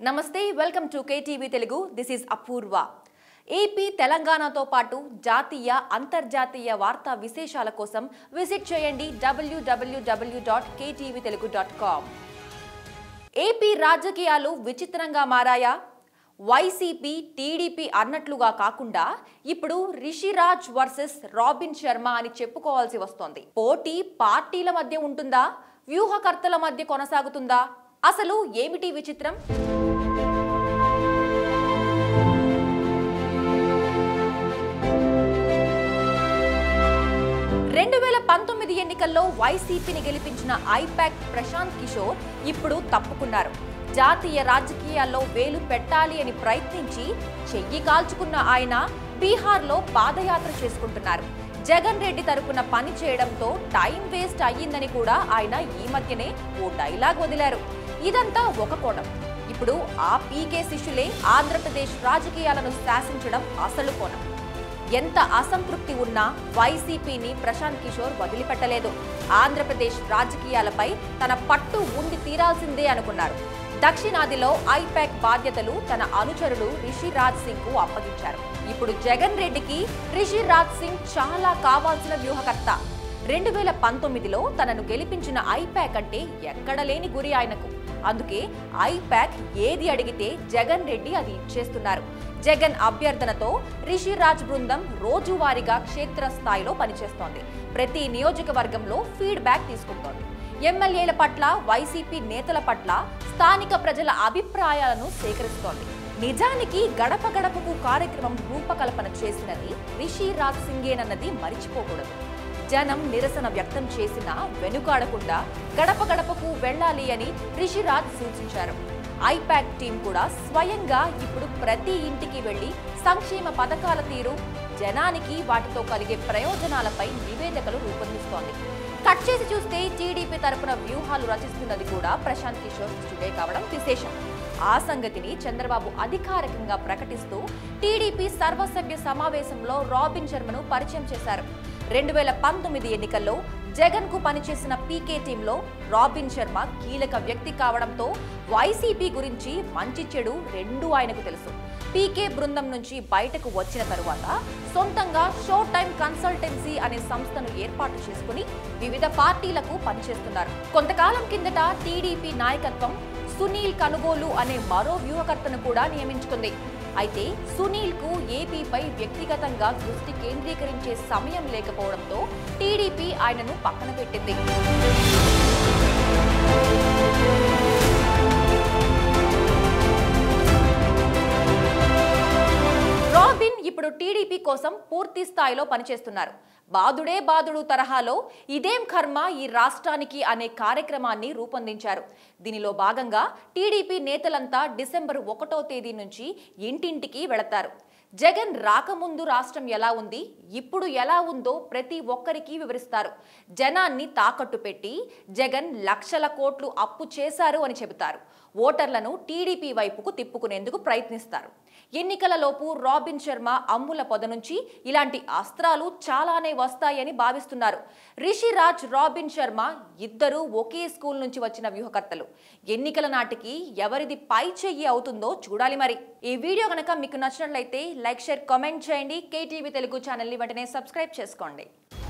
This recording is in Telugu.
నమస్తే welcome to KTV Telugu this is Apoorva AP తెలంగాణతో పాటు జాతీయ అంతర్జాతీయ వార్తా విశేషాల కోసం విజిట్ చేయండి WWW dot KTV Telugu dot com AP రాజకీయాలు విచిత్రంగా మారాయా వైసీపీ టీడీపీ అన్నట్లుగా కాకుండా ఇప్పుడు రిషిరాజ్ వర్సెస్ రాబిన్ శర్మ అని చెప్పుకోవాల్సి వస్తోంది పోటీ పార్టీల మధ్య ఉంటుందా వ్యూహకర్తల మధ్య కొనసాగుతుందా అసలు ఏమిటి విచిత్రం రెండు వేల పంతొమ్మిది ఎన్నికల్లో వైసీపీని గెలిపించిన ఐపాక్ ప్రశాంత్ కిషోర్ ఇప్పుడు తప్పుకున్నారు జాతీయ రాజకీయాల్లో వేలు పెట్టాలి అని ప్రయత్నించి చెయ్యి కాల్చుకున్న ఆయన బీహార్లో పాదయాత్ర చేసుకుంటున్నారు జగన్ రెడ్డి తరపున పని చేయడంతో టైం వేస్ట్ అయ్యిందని కూడా ఆయన ఈ మధ్యనే ఓ డైలాగ్ వదిలారు ఇదంతా ఒక కోణం ఇప్పుడు ఆ పీకే శిష్యులే ఆంధ్రప్రదేశ్ రాజకీయాలను శాసించడం అసలు కోణం ఎంత అసంతృప్తి ఉన్నా వైసీపీని ప్రశాంత్ కిషోర్ వదిలిపెట్టలేదు ఆంధ్రప్రదేశ్ రాజకీయాలపై తన పట్టు ఉండి తీరాల్సిందే అనుకున్నారు దక్షిణాదిలో ఐపాక్ బాధ్యతలు తన అనుచరుడు రిషిరాజ్ సింగ్ కు అప్పగించారు ఇప్పుడు జగన్ రెడ్డికి రిషిరాజ్ సింగ్ చాలా కావాల్సిన వ్యూహకర్త రెండు వేల పంతొమ్మిదిలో తనను గెలిపించిన ఐపాక్ అంటే ఎక్కడ లేని గురి ఆయనకు అందుకే ఐపాక్ ఏది అడిగితే జగన్ రెడ్డి అది ఇచ్చేస్తున్నారు జగన్ అభ్యర్థనతో రిషిరాజ్ బృందం రోజువారీగా క్షేత్రస్థాయిలో పనిచేస్తోంది ప్రతి నియోజకవర్గంలో ఫీడ్బ్యాక్ తీసుకుంటోంది ఎమ్మెల్యేల పట్ల వైసీపీ నేతల పట్ల స్థానిక ప్రజల అభిప్రాయాలను సేకరిస్తోంది నిజానికి గడప గడపకు కార్యక్రమం రూపకల్పన చేసినది రిషిరాజ్ సింగేనన్నది మరిచిపోకూడదు జనం నిరసన వ్యక్తం చేసినా వెనుకాడకుండా గడప గడపకు వెళ్ళాలి అని రిషిరాజ్ సూచించారు ఐపాక్ టీం కూడా స్వయంగా ఇప్పుడు ప్రతి ఇంటికి వెళ్లి సంక్షేమ పథకాల తీరు జనానికి వాటితో కలిగే ప్రయోజనాలపై నివేదికలు రూపొందిస్తోంది కట్ చేసి చూస్తే టీడీపీ తరపున వ్యూహాలు రచిస్తున్నది కూడా ప్రశాంత్ కిషోర్ స్టుడే కావడం విశేషం ఆ సంగతిని చంద్రబాబు అధికారికంగా ప్రకటిస్తూ టీడీపీ సర్వసభ్య సమావేశంలో రాబిన్ శర్మను పరిచయం చేశారు రెండు వేల పంతొమ్మిది ఎన్నికల్లో జగన్ కు పనిచేసిన పీకే టీంలో రాబిన్ శర్మ కీలక వ్యక్తి కావడంతో వైసీపీ గురించి మంచి చెడు రెండూ ఆయనకు తెలుసు పీకే బృందం నుంచి బయటకు వచ్చిన తరువాత సొంతంగా షో టైం కన్సల్టెన్సీ అనే సంస్థను ఏర్పాటు చేసుకుని వివిధ పార్టీలకు పనిచేస్తున్నారు కొంతకాలం కిందట టీడీపీ నాయకత్వం సునీల్ కనుగోలు అనే మరో వ్యూహకర్తను కూడా నియమించుకుంది అయితే సునీల్ కు ఏపీపై వ్యక్తిగతంగా దృష్టి కేంద్రీకరించే సమయం లేకపోవడంతో టీడీపీ ఆయనను పక్కన పెట్టింది రాబిన్ ఇప్పుడు టీడీపీ కోసం పూర్తి స్థాయిలో పనిచేస్తున్నారు బాదుడే బాదుడు తరహాలో ఇదేం కర్మ ఈ రాష్ట్రానికి అనే కార్యక్రమాన్ని రూపొందించారు దీనిలో భాగంగా టీడీపీ నేతలంతా డిసెంబర్ ఒకటో తేదీ నుంచి ఇంటింటికి వెళతారు జగన్ రాకముందు రాష్ట్రం ఎలా ఉంది ఇప్పుడు ఎలా ఉందో ప్రతి ఒక్కరికి వివరిస్తారు జనాన్ని తాకట్టు పెట్టి జగన్ లక్షల కోట్లు అప్పు చేశారు అని చెబుతారు ఓటర్లను టీడీపీ వైపుకు తిప్పుకునేందుకు ప్రయత్నిస్తారు ఎన్నికలలోపు రాబిన్ శర్మ అమ్ముల పొద నుంచి ఇలాంటి అస్త్రాలు చాలానే వస్తాయని భావిస్తున్నారు రిషిరాజ్ రాబిన్ శర్మ ఇద్దరు ఒకే స్కూల్ నుంచి వచ్చిన వ్యూహకర్తలు ఎన్నికల నాటికి ఎవరిది పై చెయ్యి అవుతుందో చూడాలి మరి ఈ వీడియో కనుక మీకు నచ్చినట్లయితే లైక్ షేర్ కామెంట్ చేయండి కేటీవీ తెలుగు ఛానల్ని వెంటనే సబ్స్క్రైబ్ చేసుకోండి